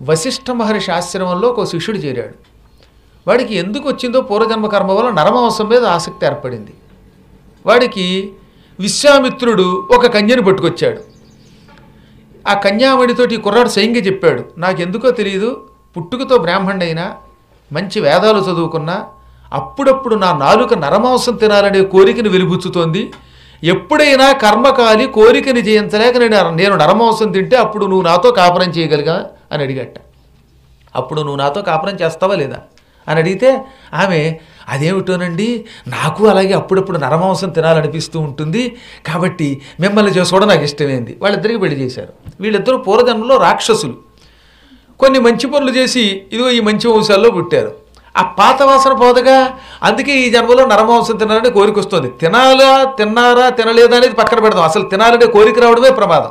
వశిష్ఠ మహర్షి ఆశ్రమంలో ఒక శిష్యుడు చేరాడు వాడికి ఎందుకు వచ్చిందో పూర్వజన్మ కర్మ వల్ల నరమాంసం మీద ఆసక్తి ఏర్పడింది వాడికి విశ్వామిత్రుడు ఒక కన్యను పట్టుకొచ్చాడు ఆ కన్యామణితోటి ఈ కుర్రాడు స్వయంగా చెప్పాడు నాకెందుకో తెలియదు పుట్టుకతో బ్రాహ్మణుడైనా మంచి వేదాలు చదువుకున్నా అప్పుడప్పుడు నా నాలుక నరమాంసం తినాలనే కోరికను వెలిబుచ్చుతోంది ఎప్పుడైనా కర్మకాలి కోరికని జయించలేక నేను నేను నరమాంసం తింటే అప్పుడు నువ్వు నాతో కాపురం చేయగలిగా అని అడిగట అప్పుడు నువ్వు నాతో కాపురం చేస్తావా లేదా అని అడిగితే ఆమె అదేమిటోనండి నాకు అలాగే అప్పుడప్పుడు నరమాంసం తినాలనిపిస్తూ ఉంటుంది కాబట్టి మిమ్మల్ని చేసుకోవడం నాకు ఇష్టమైంది వాళ్ళిద్దరికి పెళ్లి చేశారు వీళ్ళిద్దరూ పూర్వజన్మలో రాక్షసులు కొన్ని మంచి పనులు చేసి ఇదిగో ఈ మంచి వంశాల్లో పుట్టారు ఆ పాత వాసన పోదగా అందుకే ఈ జన్మలో నరమాంసం తినాలని కోరిక వస్తుంది తినాలా తిన్నారా తినలేదా అనేది పక్కన పెడదాం అసలు తినాలనే కోరిక రావడమే ప్రమాదం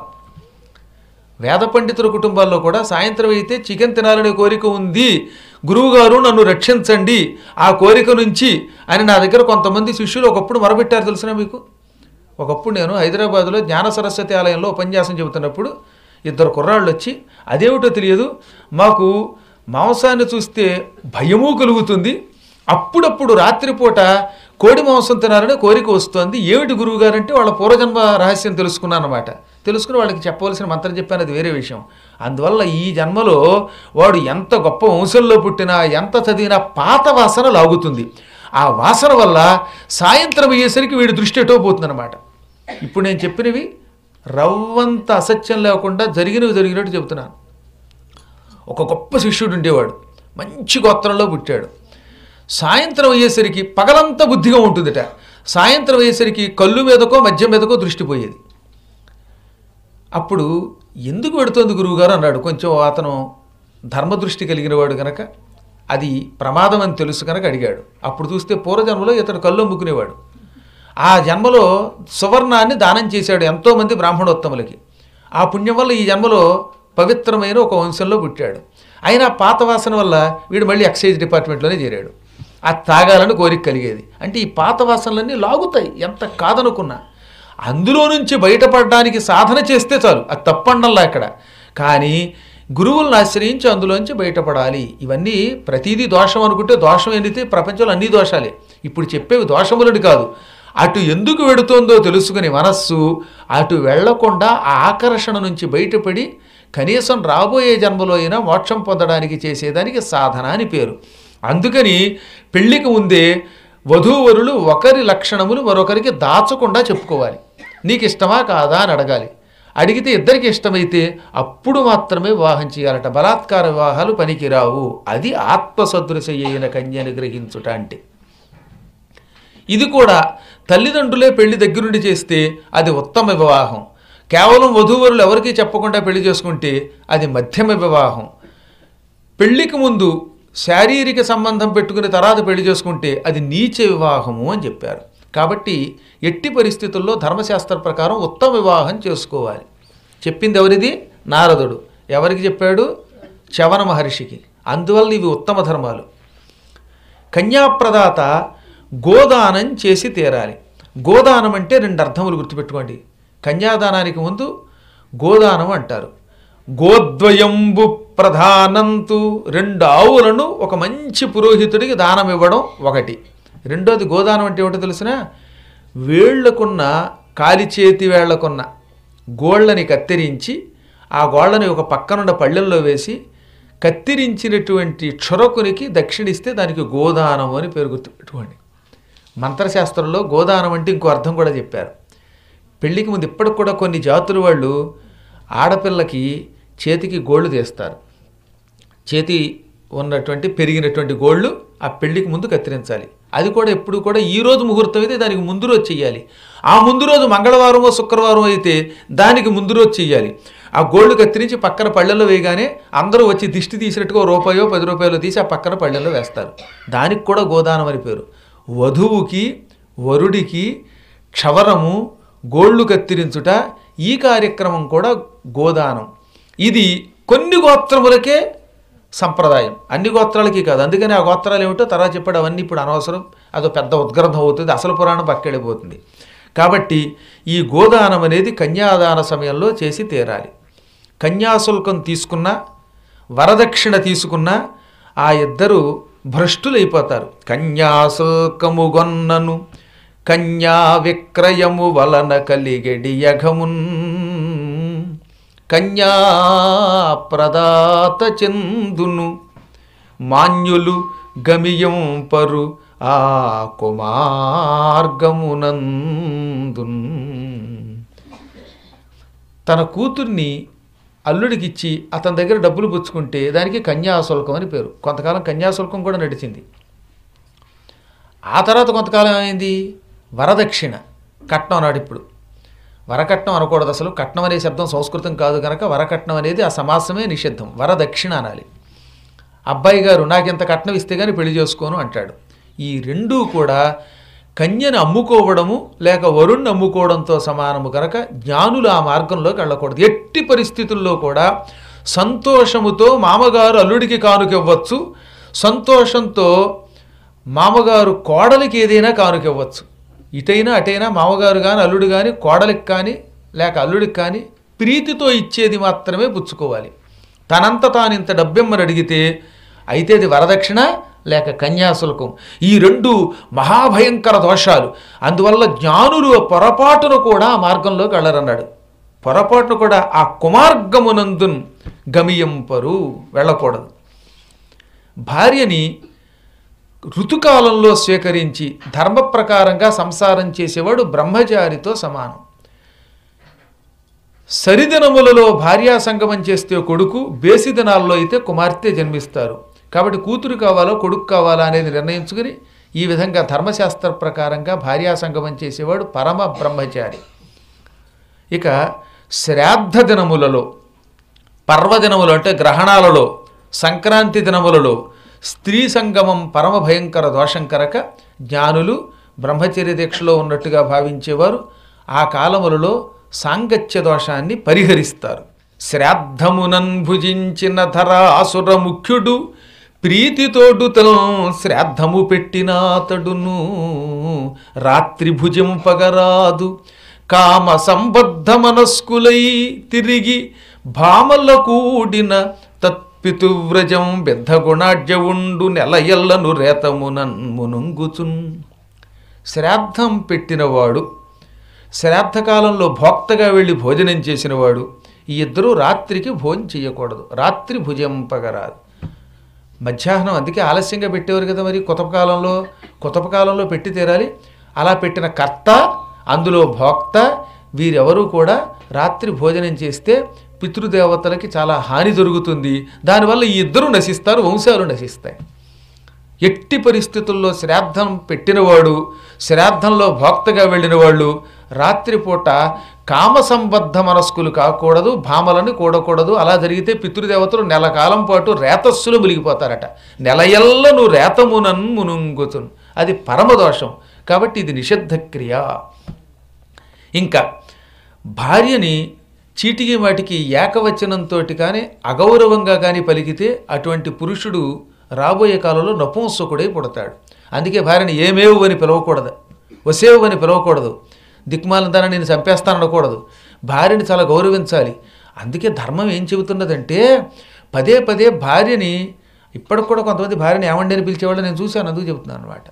వేద పండితుల కుటుంబాల్లో కూడా సాయంత్రం అయితే చికెన్ తినాలనే కోరిక ఉంది గురువుగారు నన్ను రక్షించండి ఆ కోరిక నుంచి అని నా దగ్గర కొంతమంది శిష్యులు ఒకప్పుడు మొరబెట్టారు తెలిసిన మీకు ఒకప్పుడు నేను హైదరాబాద్లో జ్ఞాన సరస్వతి ఆలయంలో ఉపన్యాసం చెబుతున్నప్పుడు ఇద్దరు కుర్రాళ్ళు వచ్చి అదేమిటో తెలియదు మాకు మాంసాన్ని చూస్తే భయము కలుగుతుంది అప్పుడప్పుడు రాత్రిపూట కోడి మాంసం తినాలనే కోరిక వస్తుంది ఏమిటి గురువు గారు అంటే వాళ్ళ పూర్వజన్మ రహస్యం తెలుసుకున్నాను అనమాట తెలుసుకుని వాళ్ళకి చెప్పవలసిన మంత్రం చెప్పాను అది వేరే విషయం అందువల్ల ఈ జన్మలో వాడు ఎంత గొప్ప వంశంలో పుట్టినా ఎంత చదివినా పాత వాసన లాగుతుంది ఆ వాసన వల్ల సాయంత్రం అయ్యేసరికి వీడి దృష్టి ఎటో పోతుందన్నమాట ఇప్పుడు నేను చెప్పినవి రవ్వంత అసత్యం లేకుండా జరిగినవి జరిగినట్టు చెబుతున్నాను ఒక గొప్ప శిష్యుడు ఉండేవాడు మంచి గోత్రంలో పుట్టాడు సాయంత్రం అయ్యేసరికి పగలంతా బుద్ధిగా ఉంటుందిట సాయంత్రం అయ్యేసరికి కళ్ళు మీదకో మధ్య మీదకో దృష్టి పోయేది అప్పుడు ఎందుకు పెడుతోంది గురువుగారు అన్నాడు కొంచెం అతను ధర్మదృష్టి కలిగిన వాడు కనుక అది ప్రమాదం అని తెలుసు కనుక అడిగాడు అప్పుడు చూస్తే పూర్వజన్మలో ఇతను కళ్ళు అమ్ముకునేవాడు ఆ జన్మలో సువర్ణాన్ని దానం చేశాడు ఎంతోమంది బ్రాహ్మణోత్తములకి ఆ పుణ్యం వల్ల ఈ జన్మలో పవిత్రమైన ఒక వంశంలో పుట్టాడు అయినా పాత వాసన వల్ల వీడు మళ్ళీ ఎక్సైజ్ డిపార్ట్మెంట్లోనే చేరాడు ఆ తాగాలని కోరిక కలిగేది అంటే ఈ పాత వాసనలన్నీ లాగుతాయి ఎంత కాదనుకున్నా అందులో నుంచి బయటపడడానికి సాధన చేస్తే చాలు అది తప్పండల్లా ఇక్కడ కానీ గురువులను ఆశ్రయించి అందులోంచి బయటపడాలి ఇవన్నీ ప్రతిదీ దోషం అనుకుంటే దోషం ఎన్నితే ప్రపంచంలో అన్ని దోషాలే ఇప్పుడు చెప్పేవి దోషములని కాదు అటు ఎందుకు వెడుతోందో తెలుసుకుని మనస్సు అటు వెళ్లకుండా ఆ ఆకర్షణ నుంచి బయటపడి కనీసం రాబోయే జన్మలో అయినా మోక్షం పొందడానికి చేసేదానికి సాధన అని పేరు అందుకని పెళ్లికి ముందే వధూవరులు ఒకరి లక్షణములు మరొకరికి దాచకుండా చెప్పుకోవాలి నీకు ఇష్టమా కాదా అని అడగాలి అడిగితే ఇద్దరికి ఇష్టమైతే అప్పుడు మాత్రమే వివాహం చేయాలట బలాత్కార వివాహాలు పనికిరావు అది ఆత్మసదృశ అయిన కన్యని గ్రహించుట అంటే ఇది కూడా తల్లిదండ్రులే పెళ్లి దగ్గరుండి చేస్తే అది ఉత్తమ వివాహం కేవలం వధూవరులు ఎవరికీ చెప్పకుండా పెళ్లి చేసుకుంటే అది మధ్యమ వివాహం పెళ్లికి ముందు శారీరక సంబంధం పెట్టుకుని తర్వాత పెళ్లి చేసుకుంటే అది నీచ వివాహము అని చెప్పారు కాబట్టి ఎట్టి పరిస్థితుల్లో ధర్మశాస్త్ర ప్రకారం ఉత్తమ వివాహం చేసుకోవాలి చెప్పింది ఎవరిది నారదుడు ఎవరికి చెప్పాడు చవన మహర్షికి అందువల్ల ఇవి ఉత్తమ ధర్మాలు కన్యాప్రదాత గోదానం చేసి తీరాలి గోదానం అంటే రెండు అర్థములు గుర్తుపెట్టుకోండి కన్యాదానానికి ముందు గోదానం అంటారు గోద్వయంబు ప్రధానంతు రెండు ఆవులను ఒక మంచి పురోహితుడికి దానం ఇవ్వడం ఒకటి రెండోది గోదానం అంటే ఏమిటో తెలిసిన వేళ్లకున్న కాలి చేతి వేళ్లకున్న గోళ్ళని కత్తిరించి ఆ గోళ్ళని ఒక పక్కనున్న పళ్ళెల్లో వేసి కత్తిరించినటువంటి క్షురకునికి దక్షిణిస్తే దానికి గోదానం అని పేరు గుర్తుపెట్టుకోండి మంత్రశాస్త్రంలో గోదానం అంటే ఇంకో అర్థం కూడా చెప్పారు పెళ్ళికి ముందు ఇప్పటికి కూడా కొన్ని జాతుల వాళ్ళు ఆడపిల్లకి చేతికి గోళ్ళు తీస్తారు చేతి ఉన్నటువంటి పెరిగినటువంటి గోళ్ళు ఆ పెళ్లికి ముందు కత్తిరించాలి అది కూడా ఎప్పుడు కూడా ఈ రోజు ముహూర్తం అయితే దానికి ముందు రోజు చెయ్యాలి ఆ ముందు రోజు మంగళవారమో శుక్రవారం అయితే దానికి ముందు రోజు చెయ్యాలి ఆ గోళ్ళు కత్తిరించి పక్కన పళ్ళెల్లో వేయగానే అందరూ వచ్చి దిష్టి తీసినట్టుగా ఓ రూపాయో పది రూపాయలు తీసి ఆ పక్కన పళ్ళెల్లో వేస్తారు దానికి కూడా గోదానం అని పేరు వధువుకి వరుడికి క్షవరము గోళ్ళు కత్తిరించుట ఈ కార్యక్రమం కూడా గోదానం ఇది కొన్ని గోత్రములకే సంప్రదాయం అన్ని గోత్రాలకి కాదు అందుకని ఆ గోత్రాలు ఏమిటో తర్వాత చెప్పాడు అవన్నీ ఇప్పుడు అనవసరం అదో పెద్ద ఉద్గ్రంథం అవుతుంది అసలు పురాణం పక్కెళ్ళిపోతుంది కాబట్టి ఈ గోదానం అనేది కన్యాదాన సమయంలో చేసి తీరాలి కన్యాశుల్కం తీసుకున్నా వరదక్షిణ తీసుకున్న ఆ ఇద్దరు భ్రష్టులైపోతారు కన్యాశుల్కముగొన్నను కన్యా విక్రయము వలన కలిగెడి యఘమున్ కన్యా ప్రదాత చందును మాన్యులు గమియం పరు ఆ కుమార్గమునందున్ తన కూతుర్ని అల్లుడికిచ్చి అతని దగ్గర డబ్బులు పుచ్చుకుంటే దానికి కన్యాశుల్కం అని పేరు కొంతకాలం కన్యాశుల్కం కూడా నడిచింది ఆ తర్వాత కొంతకాలం ఏమైంది వరదక్షిణ కట్నం అన్నాడు ఇప్పుడు వరకట్నం అనకూడదు అసలు కట్నం అనే శబ్దం సంస్కృతం కాదు కనుక వరకట్నం అనేది ఆ సమాసమే నిషిద్ధం వరదక్షిణ అనాలి అబ్బాయి గారు నాకు ఇంత కట్నం ఇస్తే కానీ పెళ్లి చేసుకోను అంటాడు ఈ రెండూ కూడా కన్యను అమ్ముకోవడము లేక వరుణ్ణి అమ్ముకోవడంతో సమానము కనుక జ్ఞానులు ఆ మార్గంలోకి వెళ్ళకూడదు ఎట్టి పరిస్థితుల్లో కూడా సంతోషముతో మామగారు అల్లుడికి కానుకివ్వచ్చు సంతోషంతో మామగారు కోడలికి ఏదైనా కానుకివ్వచ్చు ఇటైనా అటైనా మామగారు కానీ అల్లుడు కానీ కోడలికి కానీ లేక అల్లుడికి కానీ ప్రీతితో ఇచ్చేది మాత్రమే పుచ్చుకోవాలి తనంత తాను ఇంత డబ్బెమ్మని అడిగితే అయితే అది వరదక్షిణ లేక కన్యాశుల్కం ఈ రెండు మహాభయంకర దోషాలు అందువల్ల జ్ఞానులు పొరపాటును కూడా ఆ మార్గంలోకి వెళ్ళరన్నాడు పొరపాటును కూడా ఆ కుమార్గమునందున్ గమియంపరు వెళ్ళకూడదు భార్యని ఋతుకాలంలో స్వీకరించి ధర్మ ప్రకారంగా సంసారం చేసేవాడు బ్రహ్మచారితో సమానం సరిదినములలో భార్యా సంగమం చేస్తే కొడుకు బేసి దినాల్లో అయితే కుమార్తె జన్మిస్తారు కాబట్టి కూతురు కావాలో కొడుకు కావాలా అనేది నిర్ణయించుకుని ఈ విధంగా ధర్మశాస్త్ర ప్రకారంగా భార్యా సంగమం చేసేవాడు పరమ బ్రహ్మచారి ఇక శ్రాద్ధ దినములలో పర్వదినములు అంటే గ్రహణాలలో సంక్రాంతి దినములలో స్త్రీ సంగమం పరమ భయంకర దోషం కనుక జ్ఞానులు బ్రహ్మచర్య దీక్షలో ఉన్నట్టుగా భావించేవారు ఆ కాలములలో సాంగత్య దోషాన్ని పరిహరిస్తారు శ్రాద్ధమునన్ భుజించిన ధరాసుర ముఖ్యుడు ప్రీతితోడు తను శ్రాద్ధము పెట్టినాతడును రాత్రి భుజింపగరాదు కామ సంబద్ధ మనస్కులై తిరిగి భామల కూడిన తత్పితువ్రజం బెద్ధగుణాడ్య ఉండు నెలయల్లను రేతమునన్ మునుంగుచున్ శ్రాద్ధం పెట్టినవాడు శ్రాద్ధకాలంలో భోక్తగా వెళ్ళి భోజనం చేసినవాడు ఈ ఇద్దరూ రాత్రికి భోజనం చేయకూడదు రాత్రి భుజింపగరాదు మధ్యాహ్నం అందుకే ఆలస్యంగా పెట్టేవారు కదా మరి కొత్త కాలంలో కొత్త కాలంలో పెట్టి తీరాలి అలా పెట్టిన కర్త అందులో భోక్త వీరెవరూ కూడా రాత్రి భోజనం చేస్తే పితృదేవతలకి చాలా హాని జరుగుతుంది దానివల్ల ఈ ఇద్దరు నశిస్తారు వంశాలు నశిస్తాయి ఎట్టి పరిస్థితుల్లో శ్రాద్ధం పెట్టినవాడు శ్రాద్ధంలో భోక్తగా వెళ్ళిన వాళ్ళు రాత్రిపూట కామ సంబద్ధ మనస్కులు కాకూడదు భామలను కూడకూడదు అలా జరిగితే పితృదేవతలు నెల కాలం పాటు రేతస్సులు మునిగిపోతారట నెలయల్లను రేతమునన్ మునుంగుతున్ అది పరమదోషం కాబట్టి ఇది నిషిద్ధ క్రియ ఇంకా భార్యని చీటికి వాటికి ఏకవచనంతో కానీ అగౌరవంగా కానీ పలికితే అటువంటి పురుషుడు రాబోయే కాలంలో నపుంసకుడై పుడతాడు అందుకే భార్యని ఏమేవు అని పిలవకూడదు వసేవు అని పిలవకూడదు దిక్మాలంతాన నేను చంపేస్తాననకూడదు భార్యని చాలా గౌరవించాలి అందుకే ధర్మం ఏం చెబుతున్నదంటే పదే పదే భార్యని ఇప్పటికి కూడా కొంతమంది భార్యని ఏమండి అని పిలిచేవాళ్ళు నేను చూశాను అందుకు చెబుతున్నాను అనమాట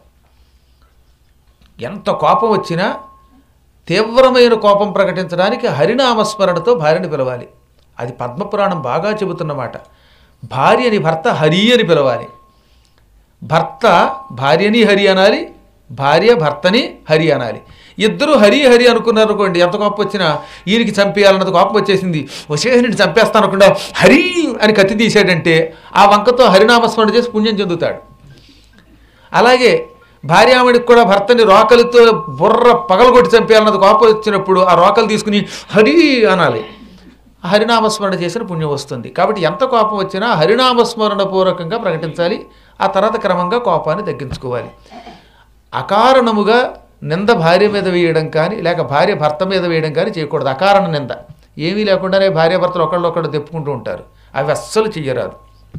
ఎంత కోపం వచ్చినా తీవ్రమైన కోపం ప్రకటించడానికి హరినామస్మరణతో భార్యని పిలవాలి అది పద్మపురాణం బాగా చెబుతున్నమాట భార్యని భర్త హరి అని పిలవాలి భర్త భార్యని హరి అనాలి భార్య భర్తని హరి అనాలి ఇద్దరు హరి హరి అనుకున్నారు అనుకోండి ఎంత కోపం వచ్చినా ఈయనకి చంపేయాలన్నది కోపం వచ్చేసింది వశేషుని చంపేస్తాను అనుకుండా హరి అని కత్తి తీసాడంటే ఆ వంకతో హరినామస్మరణ చేసి పుణ్యం చెందుతాడు అలాగే భార్యామణికి కూడా భర్తని రోకలితో బుర్ర పగలగొట్టి చంపేయాలన్నది కోపం వచ్చినప్పుడు ఆ రోకలు తీసుకుని హరి అనాలి హరినామస్మరణ చేసిన పుణ్యం వస్తుంది కాబట్టి ఎంత కోపం వచ్చినా హరినామస్మరణ పూర్వకంగా ప్రకటించాలి ఆ తర్వాత క్రమంగా కోపాన్ని తగ్గించుకోవాలి అకారణముగా నింద భార్య మీద వేయడం కానీ లేక భార్య భర్త మీద వేయడం కానీ చేయకూడదు అకారణ నింద ఏమీ లేకుండానే భార్య భర్తలు ఒకళ్ళొకళ్ళు తెప్పుకుంటూ ఉంటారు అవి అస్సలు చెయ్యరాదు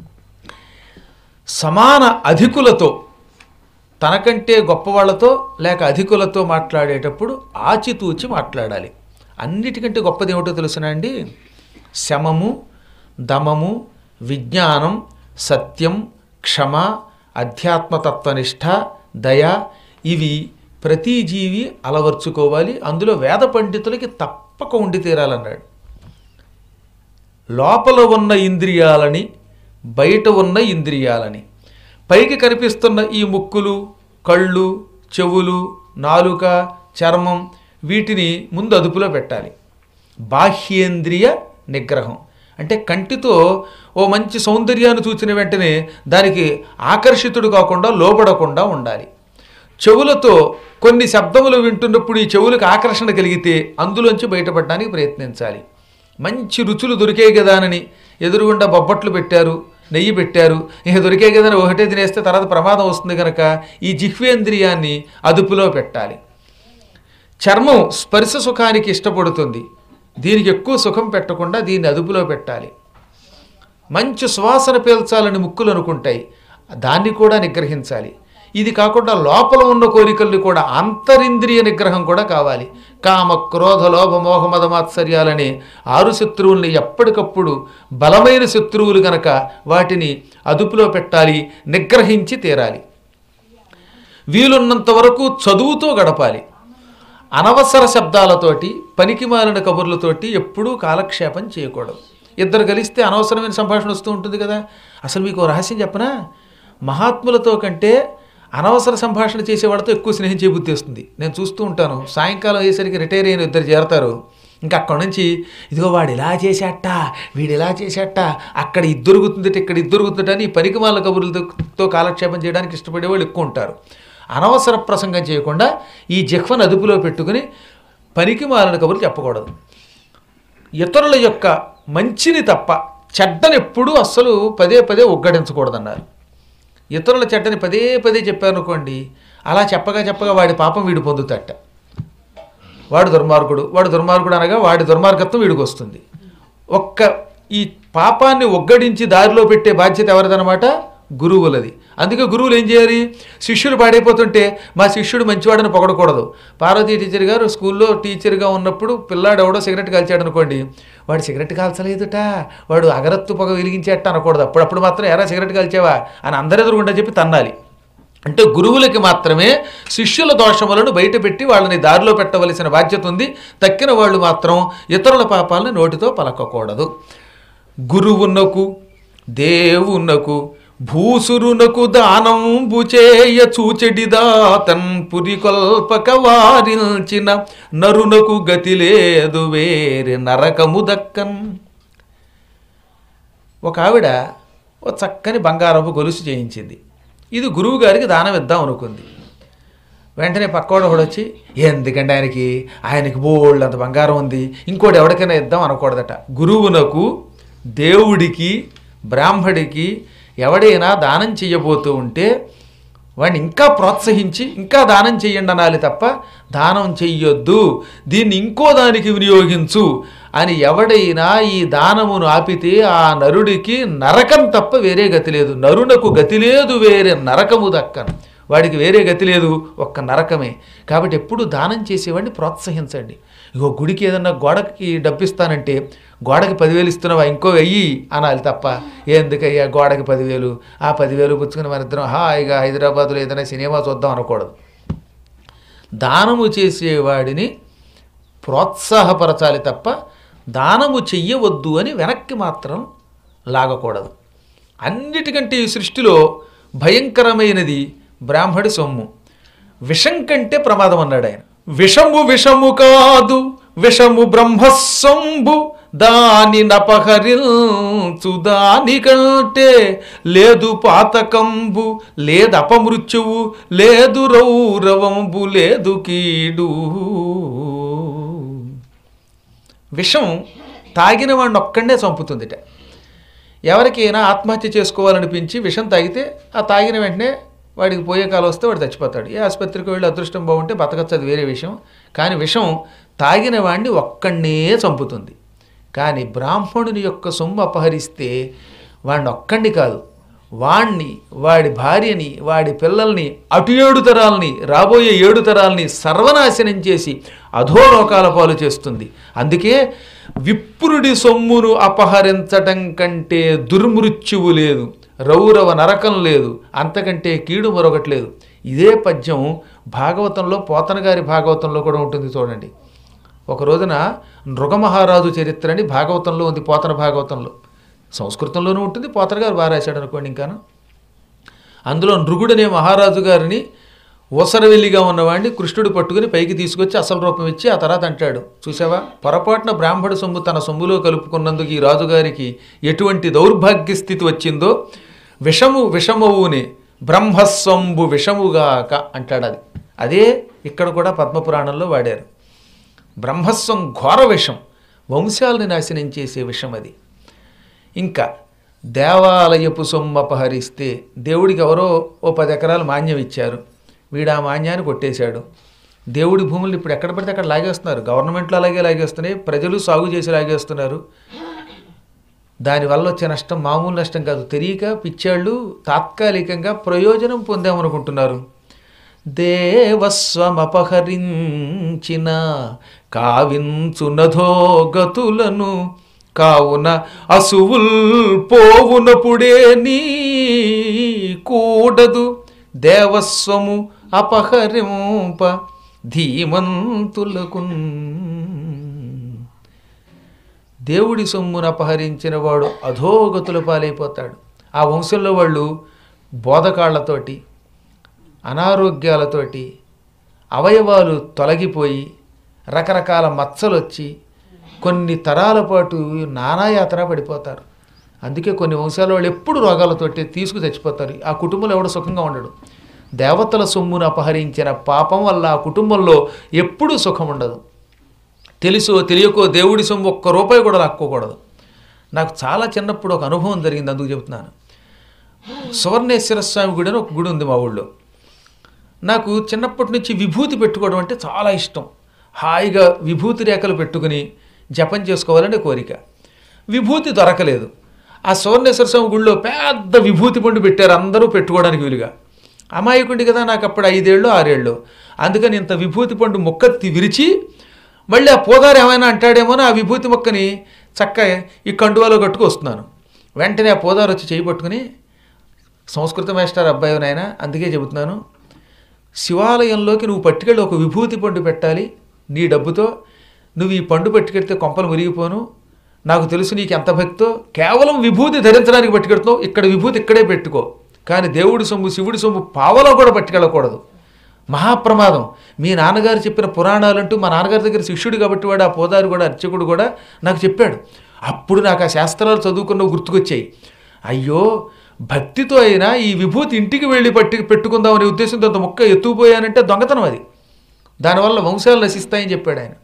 సమాన అధికులతో తనకంటే గొప్పవాళ్లతో లేక అధికులతో మాట్లాడేటప్పుడు ఆచితూచి మాట్లాడాలి అన్నిటికంటే గొప్పది ఏమిటో తెలుసునా అండి శమము దమము విజ్ఞానం సత్యం క్షమ అధ్యాత్మతత్వనిష్ట దయ ఇవి ప్రతి జీవి అలవర్చుకోవాలి అందులో వేద పండితులకి తప్పక ఉండి తీరాలన్నాడు లోపల ఉన్న ఇంద్రియాలని బయట ఉన్న ఇంద్రియాలని పైకి కనిపిస్తున్న ఈ ముక్కులు కళ్ళు చెవులు నాలుక చర్మం వీటిని ముందు అదుపులో పెట్టాలి బాహ్యేంద్రియ నిగ్రహం అంటే కంటితో ఓ మంచి సౌందర్యాన్ని చూసిన వెంటనే దానికి ఆకర్షితుడు కాకుండా లోబడకుండా ఉండాలి చెవులతో కొన్ని శబ్దములు వింటున్నప్పుడు ఈ చెవులకు ఆకర్షణ కలిగితే అందులోంచి బయటపడడానికి ప్రయత్నించాలి మంచి రుచులు దొరికాయి కదా అని ఎదురుగుండా బొబ్బట్లు పెట్టారు నెయ్యి పెట్టారు ఇక దొరికే కదా అని ఒకటే తినేస్తే తర్వాత ప్రమాదం వస్తుంది కనుక ఈ జిహ్వేంద్రియాన్ని అదుపులో పెట్టాలి చర్మం స్పర్శ సుఖానికి ఇష్టపడుతుంది దీనికి ఎక్కువ సుఖం పెట్టకుండా దీన్ని అదుపులో పెట్టాలి మంచి సువాసన పీల్చాలని ముక్కులు అనుకుంటాయి దాన్ని కూడా నిగ్రహించాలి ఇది కాకుండా లోపల ఉన్న కోరికల్ని కూడా అంతరింద్రియ నిగ్రహం కూడా కావాలి కామ క్రోధ లోభ మోహ మద మాత్సర్యాలని ఆరు శత్రువుల్ని ఎప్పటికప్పుడు బలమైన శత్రువులు గనక వాటిని అదుపులో పెట్టాలి నిగ్రహించి తీరాలి వీలున్నంత వరకు చదువుతో గడపాలి అనవసర శబ్దాలతోటి పనికిమాలిన కబుర్లతోటి ఎప్పుడూ కాలక్షేపం చేయకూడదు ఇద్దరు కలిస్తే అనవసరమైన సంభాషణ వస్తూ ఉంటుంది కదా అసలు మీకు ఓ రహస్యం చెప్పనా మహాత్ములతో కంటే అనవసర సంభాషణ చేసేవాళ్ళతో ఎక్కువ స్నేహం చేయబుద్ధి వస్తుంది నేను చూస్తూ ఉంటాను సాయంకాలం అయ్యేసరికి రిటైర్ అయిన ఇద్దరు చేరతారు ఇంకా అక్కడ నుంచి ఇదిగో వాడు ఇలా చేశాట వీడు ఇలా చేశాట అక్కడ ఇది దొరుకుతుందట ఇక్కడ ఇది దొరుకుతుందట అని ఈ పనికిమాల కబుర్లతో కాలక్షేపం చేయడానికి ఇష్టపడే వాళ్ళు ఎక్కువ ఉంటారు అనవసర ప్రసంగం చేయకుండా ఈ జిహ్వను అదుపులో పెట్టుకుని పనికి మాలిన కబుర్లు చెప్పకూడదు ఇతరుల యొక్క మంచిని తప్ప చెడ్డని ఎప్పుడూ అస్సలు పదే పదే ఉగ్గడించకూడదన్నారు ఇతరుల చెడ్డని పదే పదే చెప్పారనుకోండి అలా చెప్పగా చెప్పగా వాడి పాపం వీడు పొందుతట వాడు దుర్మార్గుడు వాడు దుర్మార్గుడు అనగా వాడి దుర్మార్గత్వం వీడికి వస్తుంది ఒక్క ఈ పాపాన్ని ఒగ్గడించి దారిలో పెట్టే బాధ్యత ఎవరిదనమాట గురువులది అందుకే గురువులు ఏం చేయాలి శిష్యులు పాడైపోతుంటే మా శిష్యుడు మంచివాడని పొగడకూడదు పార్వతీ టీచర్ గారు స్కూల్లో టీచర్గా ఉన్నప్పుడు పిల్లాడు ఎవడో సిగరెట్ కాల్చాడు అనుకోండి వాడు సిగరెట్ కాల్చలేదుట వాడు అగరత్తు పొగ వెలిగించేట అనకూడదు అప్పుడప్పుడు మాత్రం ఎరా సిగరెట్ కాల్చావా అని అందరి ఎదురుగుండా చెప్పి తన్నాలి అంటే గురువులకి మాత్రమే శిష్యుల దోషములను బయటపెట్టి వాళ్ళని దారిలో పెట్టవలసిన బాధ్యత ఉంది తక్కిన వాళ్ళు మాత్రం ఇతరుల పాపాలను నోటితో పలకకూడదు గురువునకు దేవునకు భూసురునకు దానంబు చేయ చూచెడిదాతన్ పురికొల్పక వారిల్చిన నరునకు గతి లేదు వేరే నరకము దక్కన్ ఒక ఆవిడ ఓ చక్కని బంగారపు గొలుసు చేయించింది ఇది గురువు గారికి దానం ఇద్దాం అనుకుంది వెంటనే పక్కోడు కూడా వచ్చి ఎందుకంటే ఆయనకి ఆయనకి బోల్డ్ అంత బంగారం ఉంది ఇంకోటి ఎవరికైనా ఇద్దాం అనకూడదట గురువునకు దేవుడికి బ్రాహ్మడికి ఎవడైనా దానం చెయ్యబోతూ ఉంటే వాడిని ఇంకా ప్రోత్సహించి ఇంకా దానం చెయ్యండి అనాలి తప్ప దానం చెయ్యొద్దు దీన్ని ఇంకో దానికి వినియోగించు అని ఎవడైనా ఈ దానమును ఆపితే ఆ నరుడికి నరకం తప్ప వేరే గతి లేదు నరునకు గతి లేదు వేరే నరకము దక్కను వాడికి వేరే గతి లేదు ఒక్క నరకమే కాబట్టి ఎప్పుడు దానం చేసేవాడిని ప్రోత్సహించండి ఇగో గుడికి ఏదన్నా గోడకి డబ్బిస్తానంటే గోడకి పదివేలు ఇస్తున్నావా ఇంకో వెయ్యి అనాలి తప్ప ఎందుకయ్యా గోడకి పదివేలు ఆ పదివేలు పుచ్చుకుని మన ఇద్దరం హాయిగా హైదరాబాద్లో ఏదైనా సినిమా చూద్దాం అనకూడదు దానము చేసేవాడిని ప్రోత్సాహపరచాలి తప్ప దానము చెయ్యవద్దు అని వెనక్కి మాత్రం లాగకూడదు అన్నిటికంటే ఈ సృష్టిలో భయంకరమైనది బ్రాహ్మడి సొమ్ము విషం కంటే ప్రమాదం అన్నాడు ఆయన విషము విషము కాదు విషము బ్రహ్మసొంబు దాని నపహరించు దాని కంటే లేదు పాతకంబు లేదు అపమృత్యువు లేదు రౌరవంబు లేదు కీడు విషం తాగిన వాడిని ఒక్కడే చంపుతుందిట ఎవరికైనా ఆత్మహత్య చేసుకోవాలనిపించి విషం తాగితే ఆ తాగిన వెంటనే వాడికి పోయే కాలం వస్తే వాడు చచ్చిపోతాడు ఏ ఆసుపత్రికి వెళ్ళి అదృష్టం బాగుంటే బతకచ్చు అది వేరే విషయం కానీ విషం తాగిన వాడిని ఒక్కడనే చంపుతుంది కానీ బ్రాహ్మణుని యొక్క సొమ్ము అపహరిస్తే వాడిని ఒక్కడిని కాదు వాణ్ణి వాడి భార్యని వాడి పిల్లల్ని అటు ఏడు తరాలని రాబోయే ఏడు తరాలని సర్వనాశనం చేసి అధోలోకాల పాలు చేస్తుంది అందుకే విప్రుడి సొమ్మును అపహరించటం కంటే దుర్మృత్యువు లేదు రౌరవ నరకం లేదు అంతకంటే కీడు మరొకటి లేదు ఇదే పద్యం భాగవతంలో పోతన గారి భాగవతంలో కూడా ఉంటుంది చూడండి ఒక రోజున నృగమహారాజు చరిత్ర అని భాగవతంలో ఉంది పోతన భాగవతంలో సంస్కృతంలోనూ ఉంటుంది పోతన గారు బాగా రాశాడు అనుకోండి ఇంకాను అందులో నృగుడనే మహారాజు గారిని ఊసరవెల్లిగా ఉన్నవాడిని కృష్ణుడు పట్టుకుని పైకి తీసుకొచ్చి అసలు రూపం ఇచ్చి ఆ తర్వాత అంటాడు చూసావా పొరపాటున బ్రాహ్మణ సొమ్ము తన సొమ్ములో కలుపుకున్నందుకు ఈ రాజుగారికి ఎటువంటి దౌర్భాగ్య స్థితి వచ్చిందో విషము విషమవుని బ్రహ్మస్వంబు విషముగాక అంటాడు అది అదే ఇక్కడ కూడా పద్మపురాణంలో వాడారు బ్రహ్మస్వం ఘోర విషం వంశాలని నాశనం చేసే విషం అది ఇంకా దేవాలయపు సొమ్ము అపహరిస్తే దేవుడికి ఎవరో ఓ పది ఎకరాలు మాన్యం ఇచ్చారు వీడు ఆ మాన్యాన్ని కొట్టేశాడు దేవుడి భూములు ఇప్పుడు ఎక్కడ పడితే అక్కడ లాగేస్తున్నారు గవర్నమెంట్లో అలాగే లాగేస్తున్నాయి ప్రజలు సాగు చేసి లాగేస్తున్నారు దానివల్ల వచ్చే నష్టం మామూలు నష్టం కాదు తెలియక పిచ్చాళ్ళు తాత్కాలికంగా ప్రయోజనం పొందామనుకుంటున్నారు దేవస్వమపహరించిన కావించునధో గతులను కావున అసువుల్ పోవునపుడే నీ కూడదు దేవస్వము అపహరింప ధీమంతులకున్ దేవుడి సొమ్మును అపహరించిన వాడు అధోగతుల పాలైపోతాడు ఆ వంశంలో వాళ్ళు బోధకాళ్లతోటి అనారోగ్యాలతోటి అవయవాలు తొలగిపోయి రకరకాల మచ్చలు వచ్చి కొన్ని తరాల పాటు నానాయాతన పడిపోతారు అందుకే కొన్ని వంశాల వాళ్ళు ఎప్పుడు రోగాలతోటి తీసుకు చచ్చిపోతారు ఆ కుటుంబంలో ఎవడు సుఖంగా ఉండడు దేవతల సొమ్మును అపహరించిన పాపం వల్ల ఆ కుటుంబంలో ఎప్పుడూ సుఖం ఉండదు తెలుసో తెలియకో దేవుడి సొమ్ము ఒక్క రూపాయి కూడా లాక్కోకూడదు నాకు చాలా చిన్నప్పుడు ఒక అనుభవం జరిగింది అందుకు చెబుతున్నాను సువర్ణేశ్వర స్వామి గుడి అని ఒక గుడి ఉంది మా ఊళ్ళో నాకు చిన్నప్పటి నుంచి విభూతి పెట్టుకోవడం అంటే చాలా ఇష్టం హాయిగా విభూతి రేఖలు పెట్టుకుని జపం చేసుకోవాలనే కోరిక విభూతి దొరకలేదు ఆ సువర్ణేశ్వర స్వామి గుడిలో పెద్ద విభూతి పండు పెట్టారు అందరూ పెట్టుకోవడానికి వీలుగా అమాయకుండి కదా నాకు అప్పుడు ఐదేళ్ళు ఆరేళ్ళు అందుకని ఇంత విభూతి పండు మొక్క విరిచి మళ్ళీ ఆ పోదారు ఏమైనా అంటాడేమో అని ఆ విభూతి మొక్కని చక్క ఈ కండువాలో కట్టుకు వస్తున్నాను వెంటనే ఆ పోదారు వచ్చి చేయి పట్టుకుని సంస్కృత మాస్టర్ అబ్బాయి నాయన అందుకే చెబుతున్నాను శివాలయంలోకి నువ్వు పట్టుకెళ్ళి ఒక విభూతి పండు పెట్టాలి నీ డబ్బుతో నువ్వు ఈ పండు పట్టుకెడితే కొంపలు మురిగిపోను నాకు తెలుసు నీకు ఎంత భక్తో కేవలం విభూతి ధరించడానికి పట్టుకెడుతున్నావు ఇక్కడ విభూతి ఇక్కడే పెట్టుకో కానీ దేవుడి సొమ్ము శివుడి సొమ్ము పావలో కూడా పట్టుకెళ్ళకూడదు మహాప్రమాదం మీ నాన్నగారు చెప్పిన పురాణాలంటూ మా నాన్నగారి దగ్గర శిష్యుడు కాబట్టి వాడు ఆ పోదారు కూడా అర్చకుడు కూడా నాకు చెప్పాడు అప్పుడు నాకు ఆ శాస్త్రాలు చదువుకున్న గుర్తుకొచ్చాయి అయ్యో భక్తితో అయినా ఈ విభూతి ఇంటికి వెళ్ళి పట్టి పెట్టుకుందామనే ఉద్దేశంతో అంత మొక్క ఎత్తుకుపోయానంటే దొంగతనం అది దానివల్ల వంశాలు నశిస్తాయని చెప్పాడు ఆయన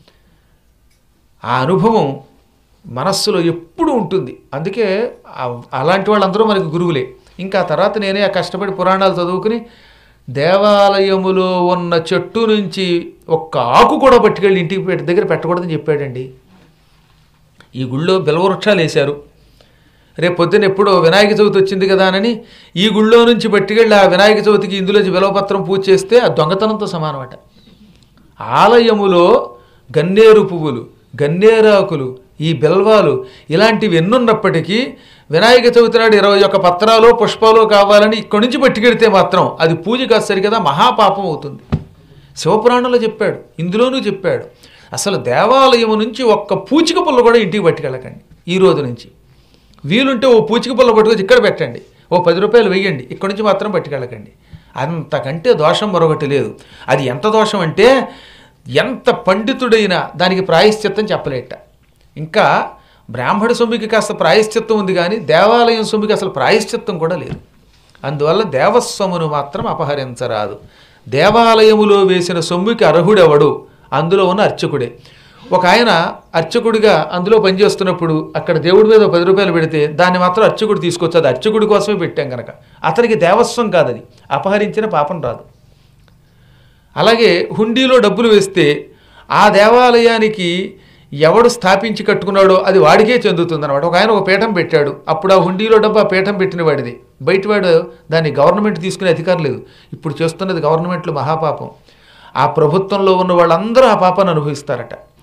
ఆ అనుభవం మనస్సులో ఎప్పుడు ఉంటుంది అందుకే ఆ- అలాంటి వాళ్ళందరూ మనకి గురువులే ఇంకా తర్వాత నేనే ఆ కష్టపడి పురాణాలు చదువుకుని దేవాలయములో ఉన్న చెట్టు నుంచి ఒక్క ఆకు కూడా పట్టుకెళ్ళి ఇంటికి పెట్టి దగ్గర పెట్టకూడదని చెప్పాడండి ఈ గుళ్ళో బిలవృక్షాలు వేశారు రేపు పొద్దున్న ఎప్పుడో వినాయక చవితి వచ్చింది కదా అని ఈ గుళ్ళో నుంచి పట్టుకెళ్ళి ఆ వినాయక చవితికి ఇందులోంచి బిలవపత్రం పూజ చేస్తే ఆ దొంగతనంతో సమానమట ఆలయములో గన్నేరు పువ్వులు గన్నేరాకులు ఈ బెల్వాలు ఇలాంటివి ఎన్నున్నప్పటికీ వినాయక చవితి నాడు ఇరవై ఒక్క పత్రాలు పుష్పాలు కావాలని ఇక్కడి నుంచి పట్టుకెడితే మాత్రం అది పూజ కాదు సరికదా మహాపాపం అవుతుంది శివపురాణంలో చెప్పాడు ఇందులోనూ చెప్పాడు అసలు దేవాలయము నుంచి ఒక్క పూచిక పుల్ల కూడా ఇంటికి పట్టుకెళ్ళకండి ఈ రోజు నుంచి వీలుంటే ఓ పూచిక పుల్ల పట్టుకొచ్చి ఇక్కడ పెట్టండి ఓ పది రూపాయలు వెయ్యండి ఇక్కడి నుంచి మాత్రం పట్టుకెళ్ళకండి అంతకంటే దోషం మరొకటి లేదు అది ఎంత దోషం అంటే ఎంత పండితుడైనా దానికి ప్రాయశ్చిత్తం చెప్పలేట ఇంకా బ్రాహ్మణ సొమ్మికి కాస్త ప్రాయశ్చిత్తం ఉంది కానీ దేవాలయం సొమ్మికి అసలు ప్రాయశ్చిత్తం కూడా లేదు అందువల్ల దేవస్వమును మాత్రం అపహరించరాదు దేవాలయములో వేసిన సొమ్ముకి అర్హుడెవడు అందులో ఉన్న అర్చకుడే ఒక ఆయన అర్చకుడిగా అందులో పనిచేస్తున్నప్పుడు అక్కడ దేవుడి మీద పది రూపాయలు పెడితే దాన్ని మాత్రం అర్చకుడు తీసుకొచ్చు అది అర్చకుడి కోసమే పెట్టాం కనుక అతనికి దేవస్వం కాదు అది అపహరించిన పాపం రాదు అలాగే హుండీలో డబ్బులు వేస్తే ఆ దేవాలయానికి ఎవడు స్థాపించి కట్టుకున్నాడో అది వాడికే చెందుతుంది అనమాట ఒక ఆయన ఒక పీఠం పెట్టాడు అప్పుడు ఆ హుండీలో డబ్బు ఆ పీఠం పెట్టిన వాడిది బయటవాడు దాన్ని గవర్నమెంట్ తీసుకునే అధికారం లేదు ఇప్పుడు చేస్తున్నది గవర్నమెంట్లో మహాపాపం ఆ ప్రభుత్వంలో ఉన్న వాళ్ళందరూ ఆ పాపాన్ని అనుభవిస్తారట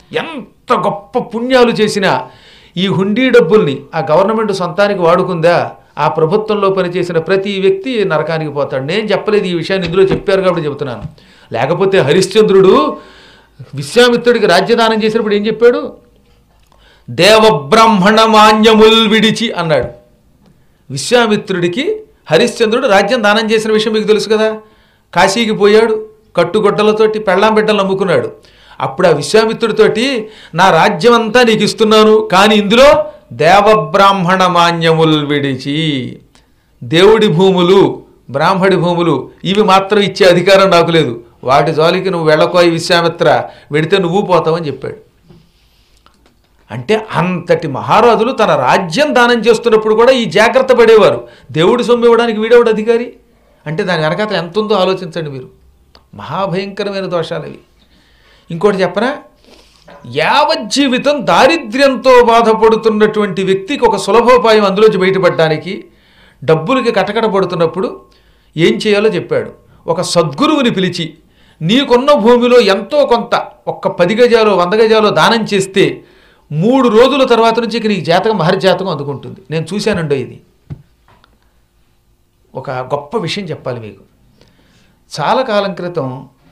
ఎంత గొప్ప పుణ్యాలు చేసినా ఈ హుండీ డబ్బుల్ని ఆ గవర్నమెంట్ సొంతానికి వాడుకుందా ఆ ప్రభుత్వంలో పనిచేసిన ప్రతి వ్యక్తి నరకానికి పోతాడు నేను చెప్పలేదు ఈ విషయాన్ని ఇందులో చెప్పారు కాబట్టి చెబుతున్నాను లేకపోతే హరిశ్చంద్రుడు విశ్వామిత్రుడికి రాజ్యదానం చేసినప్పుడు ఏం చెప్పాడు దేవబ్రాహ్మణ మాన్యముల్ విడిచి అన్నాడు విశ్వామిత్రుడికి హరిశ్చంద్రుడు రాజ్యం దానం చేసిన విషయం మీకు తెలుసు కదా కాశీకి పోయాడు కట్టుగొడ్డలతోటి పెళ్ళాం బిడ్డలు నమ్ముకున్నాడు అప్పుడు ఆ విశ్వామిత్రుడితోటి నా రాజ్యం అంతా నీకు ఇస్తున్నాను కానీ ఇందులో దేవబ్రాహ్మణ మాన్యముల్ విడిచి దేవుడి భూములు బ్రాహ్మడి భూములు ఇవి మాత్రం ఇచ్చే అధికారం నాకు లేదు వాటి జోలికి నువ్వు వెళ్ళకోయి విశ్వామిత్ర వెడితే నువ్వు పోతావని చెప్పాడు అంటే అంతటి మహారాజులు తన రాజ్యం దానం చేస్తున్నప్పుడు కూడా ఈ జాగ్రత్త పడేవారు దేవుడి సొమ్ము ఇవ్వడానికి వీడేవాడు అధికారి అంటే దాని వెనకాతల ఎంత ఉందో ఆలోచించండి మీరు మహాభయంకరమైన దోషాలు ఇవి ఇంకోటి చెప్పనా యావజ్జీవితం దారిద్ర్యంతో బాధపడుతున్నటువంటి వ్యక్తికి ఒక సులభోపాయం అందులోంచి బయటపడడానికి డబ్బులకి కటకట పడుతున్నప్పుడు ఏం చేయాలో చెప్పాడు ఒక సద్గురువుని పిలిచి నీకున్న భూమిలో ఎంతో కొంత ఒక్క పది గజాలు వంద గజాలు దానం చేస్తే మూడు రోజుల తర్వాత నుంచి ఇక నీకు జాతకం మహర్జాతకం అందుకుంటుంది నేను చూశానండో ఇది ఒక గొప్ప విషయం చెప్పాలి మీకు చాలా కాలం క్రితం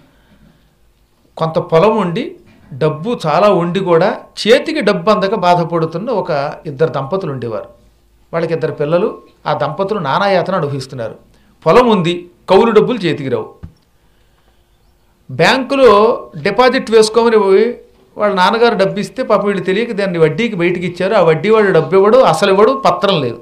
కొంత పొలం ఉండి డబ్బు చాలా ఉండి కూడా చేతికి డబ్బు అందక బాధపడుతున్న ఒక ఇద్దరు దంపతులు ఉండేవారు వాళ్ళకి ఇద్దరు పిల్లలు ఆ దంపతులు నానాయాతన అనుభవిస్తున్నారు పొలం ఉంది కౌలు డబ్బులు చేతికి రావు బ్యాంకులో డిపాజిట్ వేసుకోమని పోయి వాళ్ళ నాన్నగారు డబ్బు ఇస్తే పాప వీళ్ళు తెలియక దాన్ని వడ్డీకి బయటికి ఇచ్చారు ఆ వడ్డీ వాడు డబ్బు ఇవ్వడు అసలు ఇవ్వడు పత్రం లేదు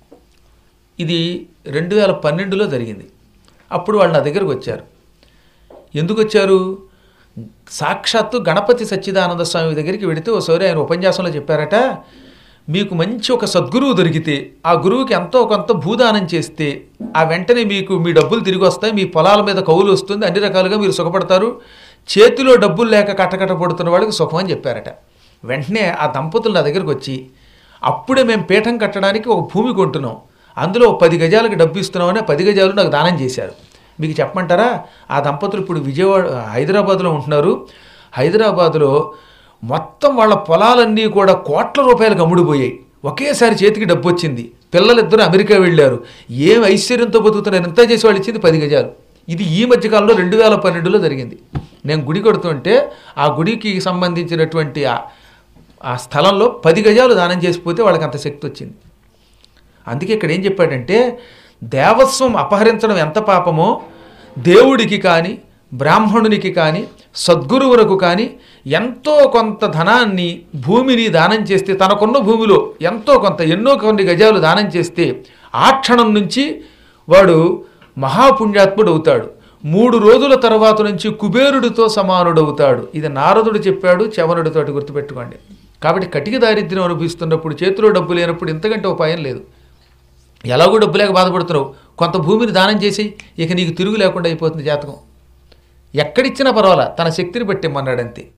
ఇది రెండు వేల పన్నెండులో జరిగింది అప్పుడు వాళ్ళు నా దగ్గరకు వచ్చారు ఎందుకు వచ్చారు సాక్షాత్తు గణపతి సచ్చిదానంద స్వామి దగ్గరికి వెడితే ఒకసారి ఆయన ఉపన్యాసంలో చెప్పారట మీకు మంచి ఒక సద్గురువు దొరికితే ఆ గురువుకి ఎంతో కొంత భూదానం చేస్తే ఆ వెంటనే మీకు మీ డబ్బులు తిరిగి వస్తాయి మీ పొలాల మీద కౌలు వస్తుంది అన్ని రకాలుగా మీరు సుఖపడతారు చేతిలో డబ్బులు లేక కట్టకట్ట పడుతున్న వాళ్ళకి సుఖం అని చెప్పారట వెంటనే ఆ దంపతులు నా దగ్గరికి వచ్చి అప్పుడే మేము పీఠం కట్టడానికి ఒక భూమి కొంటున్నాం అందులో ఒక పది గజాలకు డబ్బు ఇస్తున్నామని ఆ పది గజాలు నాకు దానం చేశారు మీకు చెప్పమంటారా ఆ దంపతులు ఇప్పుడు విజయవాడ హైదరాబాద్లో ఉంటున్నారు హైదరాబాద్లో మొత్తం వాళ్ళ పొలాలన్నీ కూడా కోట్ల రూపాయలకు అమ్ముడుపోయాయి ఒకేసారి చేతికి డబ్బు వచ్చింది పిల్లలిద్దరూ అమెరికా వెళ్ళారు ఏం ఐశ్వర్యంతో బతుకుతున్నారు ఎంత చేసి వాళ్ళు ఇచ్చింది పది గజాలు ఇది ఈ మధ్యకాలంలో రెండు వేల పన్నెండులో జరిగింది నేను గుడి కడుతుంటే ఆ గుడికి సంబంధించినటువంటి ఆ ఆ స్థలంలో పది గజాలు దానం చేసిపోతే వాళ్ళకి అంత శక్తి వచ్చింది అందుకే ఇక్కడ ఏం చెప్పాడంటే దేవస్వం అపహరించడం ఎంత పాపమో దేవుడికి కానీ బ్రాహ్మణునికి కానీ సద్గురువులకు కానీ ఎంతో కొంత ధనాన్ని భూమిని దానం చేస్తే తనకున్న భూమిలో ఎంతో కొంత ఎన్నో కొన్ని గజాలు దానం చేస్తే ఆ క్షణం నుంచి వాడు మహాపుణ్యాత్ముడు అవుతాడు మూడు రోజుల తర్వాత నుంచి కుబేరుడితో సమానుడవుతాడు ఇది నారదుడు చెప్పాడు చవనుడితోటి గుర్తుపెట్టుకోండి కాబట్టి కటిక దారిద్ర్యం అనుభవిస్తున్నప్పుడు చేతిలో డబ్బు లేనప్పుడు ఇంతకంటే ఉపాయం లేదు ఎలాగో డబ్బు లేక బాధపడుతున్నావు కొంత భూమిని దానం చేసి ఇక నీకు తిరుగు లేకుండా అయిపోతుంది జాతకం ఎక్కడిచ్చినా పర్వాలా తన శక్తిని బట్టి ఇమ్మన్నాడంతే